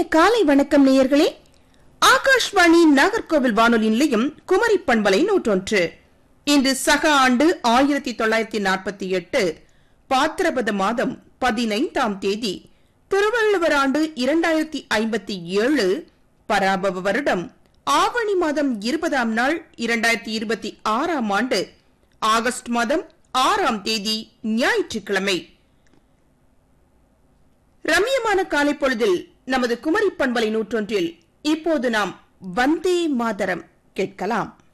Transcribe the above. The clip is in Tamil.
காலை வணக்கம் நேயர்களே ஆகாஷ்வாணி நாகர்கோவில் வானொலி நிலையம் குமரி பண்பலை நூற்றொன்று இன்று சக ஆண்டு ஆயிரத்தி தொள்ளாயிரத்தி நாற்பத்தி எட்டு பாத்திரபத மாதம் பதினைந்தாம் தேதி திருவள்ளுவர் ஆண்டு இரண்டாயிரத்தி ஐம்பத்தி ஏழு பராபவ வருடம் ஆவணி மாதம் இருபதாம் நாள் இரண்டாயிரத்தி இருபத்தி ஆறாம் ஆண்டு ஆகஸ்ட் மாதம் ஆறாம் தேதி ஞாயிற்றுக்கிழமை ரம்யமான காலை பொழுதில் நமது குமரி பண்பலை நூற்றொன்றில் இப்போது நாம் வந்தே மாதரம் கேட்கலாம்